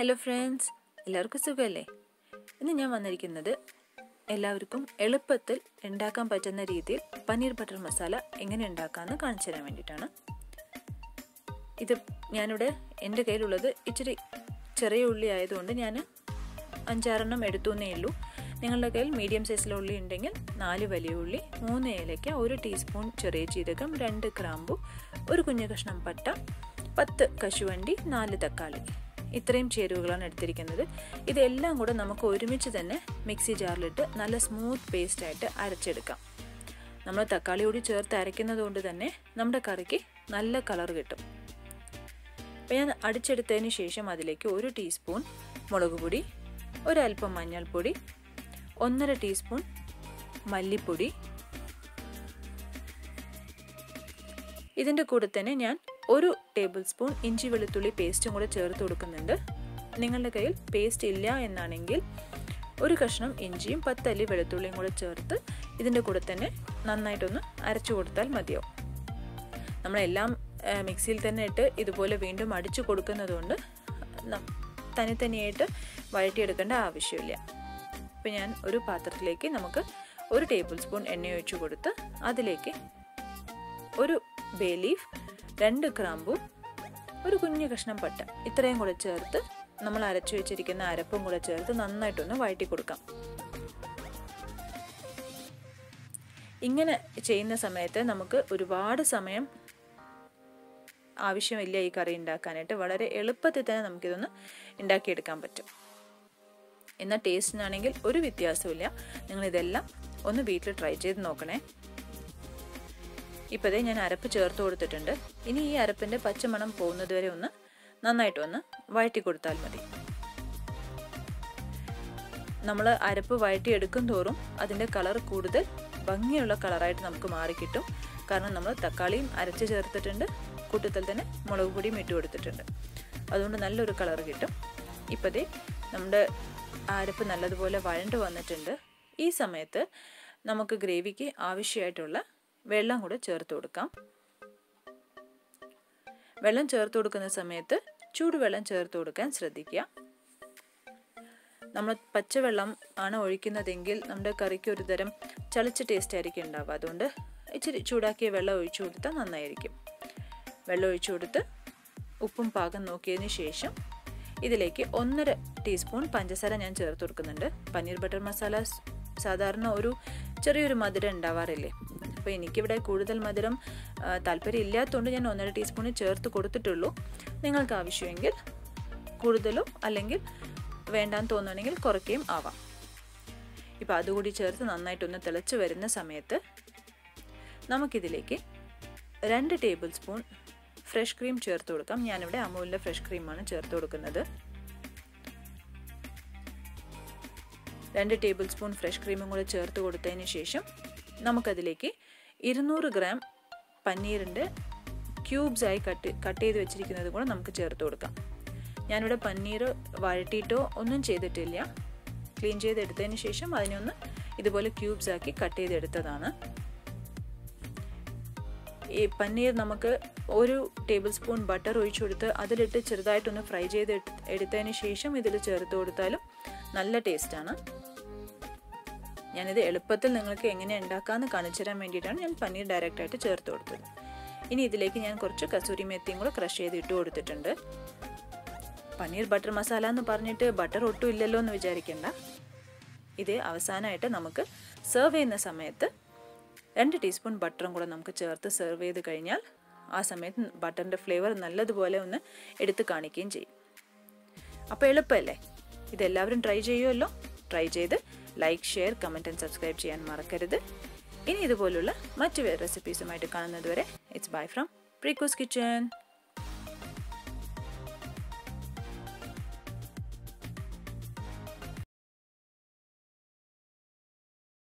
hello friends എല്ലാവർക്കും സുഖമല്ലേ ഇന്ന് ഞാൻ വന്നിരിക്കുന്നത് എല്ലാവർക്കും എളുപ്പത്തിൽ ഉണ്ടാക്കാൻ പറ്റുന്ന രീതിയിൽ പനീർ ബട്ടർ മസാല എങ്ങനെ ഉണ്ടാക്കാമെന്ന് കാണിച്ചു തരാൻ വേണ്ടിയിട്ടാണ് ഇത് ഞാനിവിടെ എൻ്റെ കയ്യിലുള്ളത് ഇച്ചിരി ചെറിയ ഉള്ളി ആയതുകൊണ്ട് ഞാൻ അഞ്ചാറെണ്ണം എടുത്തുന്നേ ഉള്ളൂ നിങ്ങളുടെ കയ്യിൽ മീഡിയം സൈസിലെ ഉള്ളി ഉണ്ടെങ്കിൽ നാല് വലിയ ഉള്ളി മൂന്ന് ഏലയ്ക്ക ഒരു ടീസ്പൂൺ ചെറിയ ജീരകം രണ്ട് ഗ്രാമ്പു ഒരു കുഞ്ഞു കഷ്ണം പട്ട പത്ത് കശുവണ്ടി നാല് തക്കാളി ഇത്രയും ചേരുവകളാണ് എടുത്തിരിക്കുന്നത് ഇതെല്ലാം കൂടെ നമുക്ക് ഒരുമിച്ച് തന്നെ മിക്സി ജാറിലിട്ട് നല്ല സ്മൂത്ത് പേസ്റ്റായിട്ട് അരച്ചെടുക്കാം നമ്മൾ തക്കാളി കൂടി ചേർത്ത് അരയ്ക്കുന്നത് കൊണ്ട് തന്നെ നമ്മുടെ കറിക്ക് നല്ല കളർ കിട്ടും അപ്പോൾ ഞാൻ അടിച്ചെടുത്തതിന് ശേഷം അതിലേക്ക് ഒരു ടീസ്പൂൺ മുളക് പൊടി ഒരൽപ്പം മഞ്ഞൾപ്പൊടി ഒന്നര ടീസ്പൂൺ മല്ലിപ്പൊടി ഇതിൻ്റെ കൂടെ തന്നെ ഞാൻ ഒരു ടേബിൾ സ്പൂൺ ഇഞ്ചി വെളുത്തുള്ളി പേസ്റ്റും കൂടെ ചേർത്ത് കൊടുക്കുന്നുണ്ട് നിങ്ങളുടെ കയ്യിൽ പേസ്റ്റ് ഇല്ല എന്നാണെങ്കിൽ ഒരു കഷ്ണം ഇഞ്ചിയും പത്തല്ലി വെളുത്തുള്ളിയും കൂടെ ചേർത്ത് ഇതിൻ്റെ കൂടെ തന്നെ നന്നായിട്ടൊന്ന് അരച്ചു കൊടുത്താൽ മതിയാവും നമ്മളെല്ലാം മിക്സിയിൽ തന്നെ ഇട്ട് ഇതുപോലെ വീണ്ടും അടിച്ചു കൊടുക്കുന്നതുകൊണ്ട് തനി തനിയായിട്ട് വഴറ്റിയെടുക്കേണ്ട ആവശ്യമില്ല അപ്പോൾ ഞാൻ ഒരു പാത്രത്തിലേക്ക് നമുക്ക് ഒരു ടേബിൾ സ്പൂൺ എണ്ണ ഒഴിച്ചു കൊടുത്ത് അതിലേക്ക് ഒരു ബേ ലീഫ് രണ്ട് ഗ്രാമ്പു ഒരു കുഞ്ഞു കഷ്ണം പട്ട ഇത്രയും കൂടെ ചേർത്ത് നമ്മൾ അരച്ചു വെച്ചിരിക്കുന്ന അരപ്പും കൂടെ ചേർത്ത് നന്നായിട്ടൊന്ന് വഴറ്റി കൊടുക്കാം ഇങ്ങനെ ചെയ്യുന്ന സമയത്ത് നമുക്ക് ഒരുപാട് സമയം ആവശ്യമില്ല ഈ കറി ഉണ്ടാക്കാനായിട്ട് വളരെ എളുപ്പത്തിൽ തന്നെ നമുക്കിതൊന്ന് ഉണ്ടാക്കിയെടുക്കാൻ പറ്റും എന്നാൽ ടേസ്റ്റിനാണെങ്കിൽ ഒരു വ്യത്യാസമില്ല നിങ്ങളിതെല്ലാം ഒന്ന് വീട്ടിൽ ട്രൈ ചെയ്ത് നോക്കണേ ഇപ്പോഴേ ഞാൻ അരപ്പ് ചേർത്ത് കൊടുത്തിട്ടുണ്ട് ഇനി ഈ അരപ്പിൻ്റെ പച്ചമണം പോകുന്നത് വരെ ഒന്ന് നന്നായിട്ടൊന്ന് വഴറ്റി കൊടുത്താൽ മതി നമ്മൾ അരപ്പ് വഴറ്റി എടുക്കും തോറും അതിൻ്റെ കളർ കൂടുതൽ ഭംഗിയുള്ള കളറായിട്ട് നമുക്ക് മാറിക്കിട്ടും കാരണം നമ്മൾ തക്കാളിയും അരച്ച് ചേർത്തിട്ടുണ്ട് കൂട്ടത്തിൽ തന്നെ മുളക് പൊടിയും ഇട്ട് കൊടുത്തിട്ടുണ്ട് അതുകൊണ്ട് നല്ലൊരു കളർ കിട്ടും ഇപ്പോഴേ നമ്മുടെ അരപ്പ് നല്ലതുപോലെ വഴണ്ട് വന്നിട്ടുണ്ട് ഈ സമയത്ത് നമുക്ക് ഗ്രേവിക്ക് ആവശ്യമായിട്ടുള്ള വെള്ളം കൂടെ ചേർത്ത് കൊടുക്കാം വെള്ളം ചേർത്ത് കൊടുക്കുന്ന സമയത്ത് ചൂടുവെള്ളം ചേർത്ത് കൊടുക്കാൻ ശ്രദ്ധിക്കുക നമ്മൾ പച്ചവെള്ളം ആണ് ഒഴിക്കുന്നതെങ്കിൽ നമ്മുടെ കറിക്ക് ഒരു തരം ചളിച്ച ടേസ്റ്റ് ആയിരിക്കും ഉണ്ടാവുക അതുകൊണ്ട് ഇച്ചിരി ചൂടാക്കിയ വെള്ളം ഒഴിച്ചു കൊടുത്താൽ നന്നായിരിക്കും വെള്ളം ഒഴിച്ചു കൊടുത്ത് ഉപ്പും പാകം നോക്കിയതിന് ശേഷം ഇതിലേക്ക് ഒന്നര ടീസ്പൂൺ പഞ്ചസാര ഞാൻ ചേർത്ത് കൊടുക്കുന്നുണ്ട് പനീർ ബട്ടർ മസാല സാധാരണ ഒരു ചെറിയൊരു മധുരം ഉണ്ടാവാറില്ലേ അപ്പോൾ എനിക്കിവിടെ കൂടുതൽ മധുരം താല്പര്യം ഇല്ലാത്തതുകൊണ്ട് ഞാൻ ഒന്നര ടീസ്പൂൺ ചേർത്ത് കൊടുത്തിട്ടുള്ളൂ നിങ്ങൾക്ക് ആവശ്യമെങ്കിൽ കൂടുതലോ അല്ലെങ്കിൽ വേണ്ടാന്ന് തോന്നുകയാണെങ്കിൽ കുറയ്ക്കുകയും ആവാം ഇപ്പോൾ അതുകൂടി ചേർത്ത് നന്നായിട്ടൊന്ന് തിളച്ച് വരുന്ന സമയത്ത് നമുക്കിതിലേക്ക് രണ്ട് ടേബിൾ സ്പൂൺ ഫ്രഷ് ക്രീം ചേർത്ത് കൊടുക്കാം ഞാനിവിടെ അമൂലിൻ്റെ ഫ്രഷ് ക്രീമാണ് ചേർത്ത് കൊടുക്കുന്നത് രണ്ട് ടേബിൾ സ്പൂൺ ഫ്രഷ് ക്രീമും കൂടെ ചേർത്ത് കൊടുത്തതിന് ശേഷം നമുക്കതിലേക്ക് ഇരുന്നൂറ് ഗ്രാം പന്നീറിൻ്റെ ക്യൂബ്സായി കട്ട് കട്ട് ചെയ്ത് വെച്ചിരിക്കുന്നത് കൂടെ നമുക്ക് ചേർത്ത് കൊടുക്കാം ഞാനിവിടെ പന്നീർ വഴട്ടിയിട്ടോ ഒന്നും ചെയ്തിട്ടില്ല ക്ലീൻ ചെയ്തെടുത്തതിന് ശേഷം അതിനൊന്ന് ഇതുപോലെ ക്യൂബ്സ് ആക്കി കട്ട് ചെയ്തെടുത്തതാണ് ഈ പന്നീർ നമുക്ക് ഒരു ടേബിൾ സ്പൂൺ ബട്ടർ ഒഴിച്ചു കൊടുത്ത് അതിലിട്ട് ചെറുതായിട്ടൊന്ന് ഫ്രൈ ചെയ്ത് എടുത്തതിന് ശേഷം ഇതിൽ ചേർത്ത് കൊടുത്താലും നല്ല ടേസ്റ്റാണ് ഞാനിത് എളുപ്പത്തിൽ നിങ്ങൾക്ക് എങ്ങനെ ഉണ്ടാക്കാമെന്ന് കാണിച്ചു തരാൻ വേണ്ടിയിട്ടാണ് ഞാൻ പനീർ ഡയറക്റ്റായിട്ട് ചേർത്ത് കൊടുത്തത് ഇനി ഇതിലേക്ക് ഞാൻ കുറച്ച് കസൂരി മെത്തിയും കൂടെ ക്രഷ് ചെയ്ത് ഇട്ട് കൊടുത്തിട്ടുണ്ട് പനീർ ബട്ടർ മസാല എന്ന് പറഞ്ഞിട്ട് ബട്ടർ ഒട്ടും ഇല്ലല്ലോ എന്ന് വിചാരിക്കേണ്ട ഇത് അവസാനമായിട്ട് നമുക്ക് സെർവ് ചെയ്യുന്ന സമയത്ത് രണ്ട് ടീസ്പൂൺ ബട്ടറും കൂടെ നമുക്ക് ചേർത്ത് സെർവ് ചെയ്ത് കഴിഞ്ഞാൽ ആ സമയത്ത് ബട്ടറിൻ്റെ ഫ്ലേവർ നല്ലതുപോലെ ഒന്ന് എടുത്ത് കാണിക്കുകയും ചെയ്യും അപ്പോൾ എളുപ്പമല്ലേ ഇതെല്ലാവരും ട്രൈ ചെയ്യുമല്ലോ ട്രൈ ചെയ്ത് like share comment and subscribe ചെയ്യാൻ മറക്കരുത് ഇനി ഇതുപോലുള്ള മറ്റു റെസിപ്പീസുമായിട്ട് കാണുന്നത് വരെ it's bye from Preekos kitchen